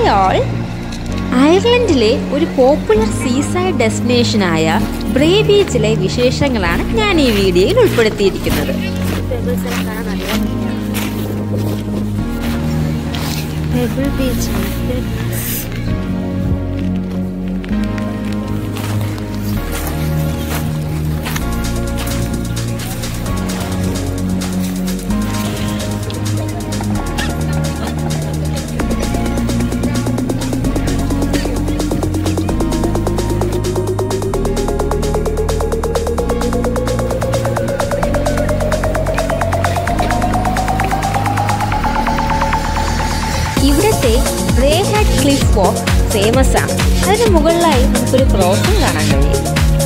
Hi all അയർലൻഡിലെ ഒരു popular seaside ഡെസ്റ്റിനേഷനായ ബ്രേ ബീച്ചിലെ വിശേഷങ്ങളാണ് ഞാൻ ഈ വീഡിയോയിൽ ഉൾപ്പെടുത്തിയിരിക്കുന്നത് Pebble Beach. ഇവിടുത്തെ Bray Head Cliff Walk famous ആണ് അതിന് മുകളിലായി നമുക്കൊരു ക്രോസും കാണാൻ കഴിയും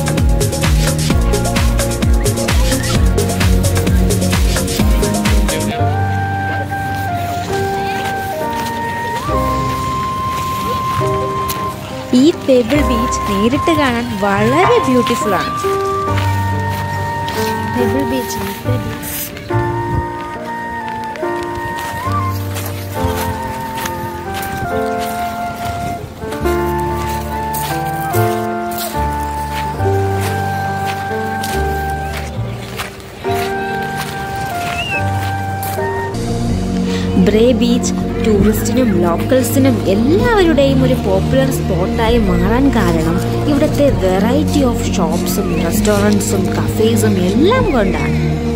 ഈ പെബിൾ ബീച്ച് നേരിട്ട് കാണാൻ വളരെ ബ്യൂട്ടിഫുൾ ആണ് Pebble Beach. Pebble. Bray Beach ടൂറിസ്റ്റിനും ലോക്കൽസിനും എല്ലാവരുടെയും ഒരു പോപ്പുലർ സ്പോട്ടായി മാറാൻ കാരണം ഇവിടുത്തെ വെറൈറ്റി ഓഫ് ഷോപ്സും റെസ്റ്റോറൻറ്റ്സും കഫേസും എല്ലാം കൊണ്ടാണ്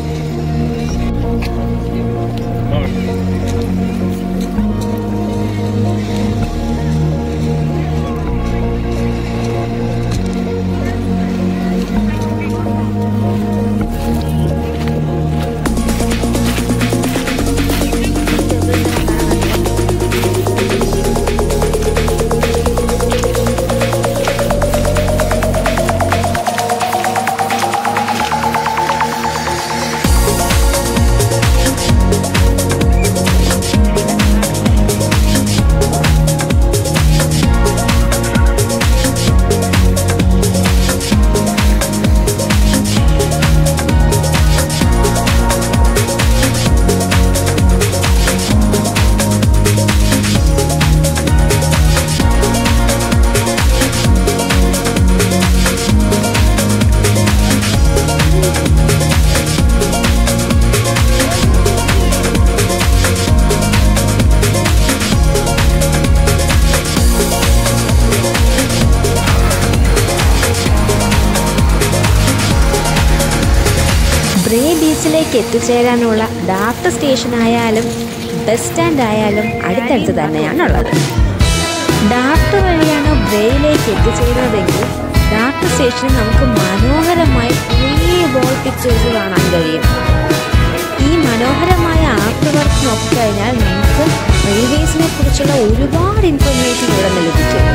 ബ്രേ ബീച്ചിലേക്ക് എത്തിച്ചേരാനുള്ള ഡാർട്ട് സ്റ്റേഷൻ ആയാലും ബസ് സ്റ്റാൻഡ് ആയാലും അടുത്തടുത്ത് തന്നെയാണുള്ളത് ഡാർട്ട് വഴിയാണ് ബ്രേയിലേക്ക് എത്തിച്ചേരുന്നതെങ്കിൽ ഡാർട്ട് സ്റ്റേഷനിൽ നമുക്ക് മനോഹരമായി കുറേ ബോൾ പിക്ചേഴ്സ് കാണാൻ കഴിയും ഈ മനോഹരമായ ആർട്ട് വർക്ക് നോക്കിക്കഴിഞ്ഞാൽ നമുക്ക് റെയിൽവേസിനെ കുറിച്ചുള്ള ഒരുപാട് ഇൻഫർമേഷൻ ഇവിടെ നിന്ന് ലഭിക്കും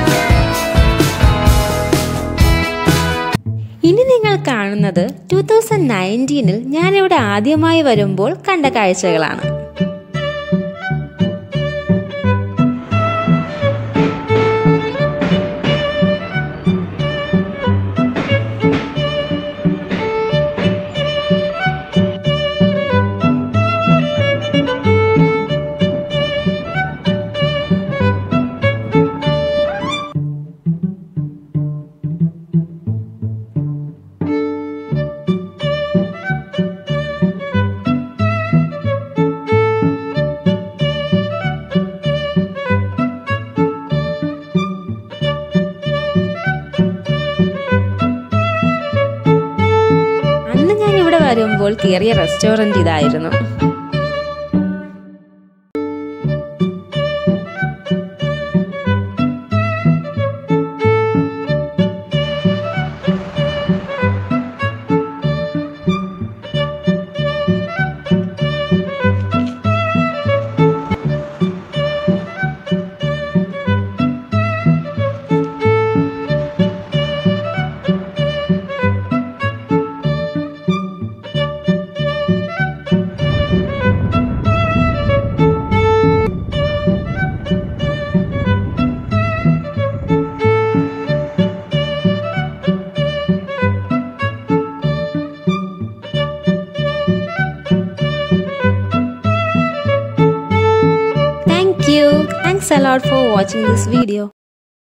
ഇനി നിങ്ങൾ കാണുന്നത് ടൂ തൗസൻഡ് നയൻറ്റീനിൽ ഞാനിവിടെ ആദ്യമായി വരുമ്പോൾ കണ്ട കാഴ്ചകളാണ് അന്ന് ഞാൻ ഇവിടെ വരുമ്പോൾ കയറിയ റെസ്റ്റോറൻറ്റ് ഇതായിരുന്നു thanks a lot for watching this video